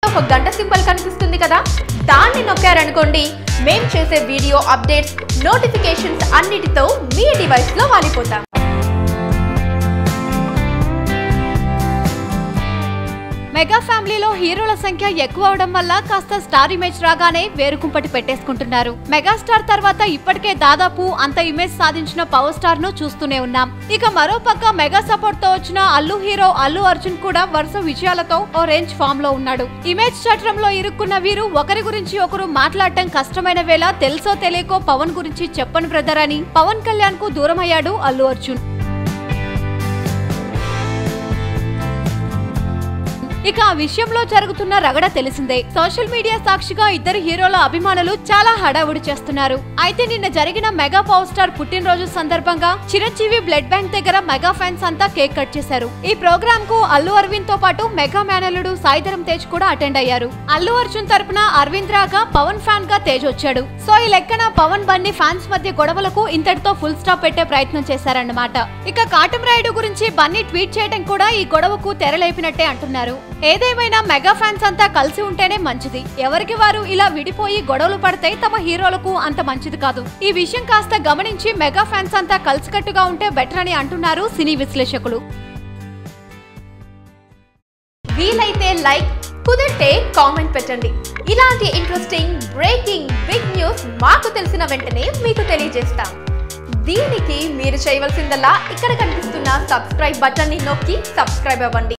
ఒక గంట సింబల్ కనిపిస్తుంది కదా దాన్ని నొక్కారనుకోండి మేం చేసే వీడియో అప్డేట్స్ నోటిఫికేషన్స్ అన్నిటితో మీ డివైస్లో వాలిపోతాం మెగా ఫ్యామిలీలో హీరోల సంఖ్య ఎక్కువ అవడం వల్ల కాస్త స్టార్ ఇమేజ్ రాగానే వేరుకుంపటి పెట్టేసుకుంటున్నారు మెగాస్టార్ తర్వాత ఇప్పటికే దాదాపు అంత ఇమేజ్ సాధించిన పవర్ స్టార్ ను చూస్తూనే ఉన్నాం ఇక మరో పక్క మెగా సపోర్ట్ తో వచ్చిన అల్లు హీరో అల్లు అర్జున్ కూడా వరుస విజయాలతో ఓ రేంజ్ ఫామ్ లో ఉన్నాడు ఇమేజ్ చట్రంలో ఇరుక్కున్న వీరు ఒకరి గురించి ఒకరు మాట్లాడటం కష్టమైన వేళ తెలుసో తెలియకో పవన్ గురించి చెప్పను బ్రదర్ అని పవన్ కళ్యాణ్ కు దూరమయ్యాడు అల్లు అర్జున్ ఇక ఆ విషయంలో జరుగుతున్న రగడ తెలిసిందే సోషల్ మీడియా సాక్షిగా ఇద్దరు హీరోల అభిమానులు చాలా హడావుడి చేస్తున్నారు అయితే నిన్న జరిగిన మెగా పవర్ స్టార్ పుట్టినరోజు సందర్భంగా చిరంజీవి బ్లడ్ బ్యాంక్ దగ్గర మెగా ఫ్యాన్స్ అంతా కేక్ కట్ చేశారు ఈ ప్రోగ్రామ్ కు అల్లు అరవింద్ తో పాటు మెగా మేనలుడు సాయిధరం తేజ్ కూడా అటెండ్ అయ్యారు అల్లు అర్జున్ తరపున అరవింద్ రాగా పవన్ ఫ్యాన్ గా తేజ్ వచ్చాడు సో ఈ లెక్కన పవన్ బన్నీ ఫ్యాన్స్ మధ్య గొడవలకు ఇంతటితో ఫుల్ స్టాప్ పెట్టే ప్రయత్నం చేశారన్నమాట ఇక కాటం రాయుడు గురించి బన్నీ ట్వీట్ చేయడం కూడా ఈ గొడవకు తెరలేపినట్టే అంటున్నారు ఏదేమైనా మెగా ఫ్యాన్స్ అంతా కలిసి ఉంటేనే మంచిది ఎవరికి వారు ఇలా విడిపోయి గొడవలు పడితే తమ హీరోలకు అంత మంచిది కాదు ఈ విషయం కాస్త గమనించి మెగా ఫ్యాన్స్ అంతా కలిసికట్టుగా ఉంటే బెటర్ అని అంటున్నారు సినీ విశ్లేషకులు వీలైతే లైక్ కుదిరితే కామెంట్ పెట్టండి ఇలాంటి ఇంట్రెస్టింగ్ బ్రేకింగ్ బిగ్ న్యూస్ మాకు తెలిసిన వెంటనే మీకు తెలియజేస్తాం దీనికి మీరు చేయవలసిందల్లా ఇక్కడ కనిపిస్తున్న సబ్స్క్రైబ్ బటన్ని నొక్కి సబ్స్క్రైబ్ అవ్వండి